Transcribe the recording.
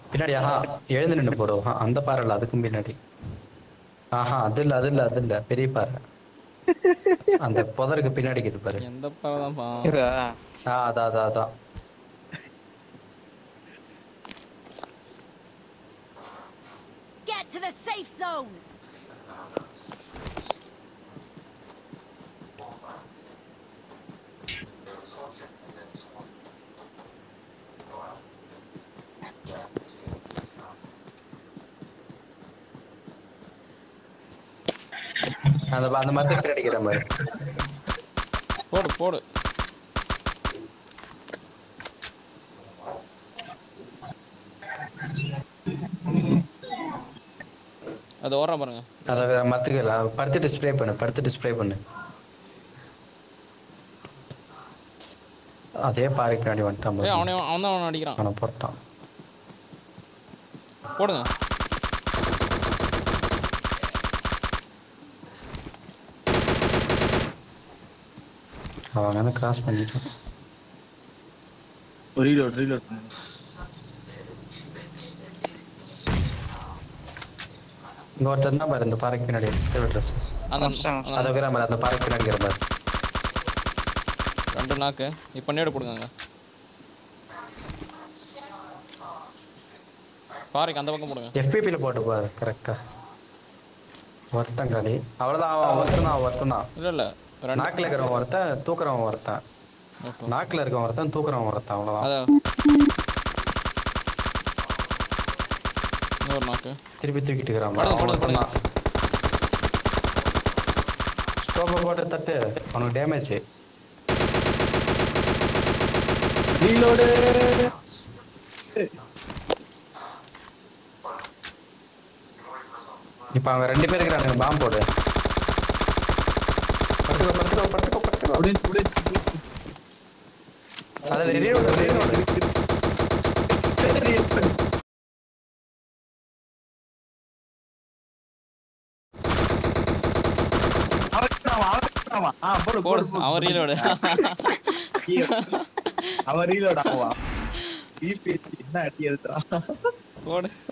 பின்னாடி ஆஹா எழுந்து நின்று போறோம் ஆஹா, அந்த பாறை இல்ல அதுக்கும் பின்னாடி ஆஹா அது இல்ல அது இல்ல அது இல்ல பெரிய பாறை அந்த புதருக்கு பின்னாடி இருக்குது பாரு எந்த பரவாயில்லப்பா இதா? ஆ அதான் அதான் அதான் Get to the safe zone! அந்த அந்த மரத்துக்கு பின்னாடி இருக்கிற மாதிரி போடு போடு அது ஓடுறான் பாருங்க அந்த மரத்துக்கு இல்ல படுத்து டிஸ்ப்ளே பண்ணு படுத்து டிஸ்ப்ளே பண்ணு அதே பாறைக்கு பின்னாடி வந்துட்டான் ஏய் பாரு. அவனே அவன் தான் அவனை அடிக்கிறான் அவனை போட்டான் போடுங்க அவன் வேணா கிராஸ் பண்ணிட்டான் ரீலோட் ரீலோட் பண்ணுங்க இங்க ஒருத்தர் தான் பாரு இந்த பாறைக்கு பின்னாடி ஃபேவரட் ட்ரெஸ் அந்த அம்சம். அந்த அதை இருக்கிற மாதிரி அந்த பாறைக்கு பின்னாடி இருக்கிற மாதிரி ரெண்டு நாக்கு இப்போ நேடு கொடுங்க பாறைக்கு அந்த பக்கம் போடுங்க எஃபிபியில் போட்டு பாரு கரெக்டா ஒருத்தன் காலி அவ்வளோதான் அவன் ஒருத்தன் தான் ஒருத்தன் தான் இல்லை இல்லை ரெண்டு நாக்கில் இருக்கிறவன் ஒருத்தன் தூக்குறவன் ஒருத்தன் ஓகே நாக்கில் இருக்கவன் ஒருத்தன் தூக்குறவன் ஒருத்தன் அவ்வளோதான் அதான் இன்னொரு நாக்கு திருப்பி தூக்கிட்டு இருக்கிறான் படுங்க, அவன் படுங்க, ஒருத்தன் தான் ஸ்டோப்பை போட்டு தட்டு அவனுக்கு டேமேஜ் ரீலோடு இப்போ அவங்க ரெண்டு பேர் இருக்கிறாங்க பாம்பு போடு படுத்துக்கோ படுத்துக்கோ படுத்துக்கோ படுத்துக்கோ முடிஞ்சு முடிஞ்சு அதில் ரீலோடு ரீலோடு போடு அவன் ரீலோடு அவன் ரீலோட் ஆவா பிபிஎஸ் என்ன அடி எடுத்தான் போடு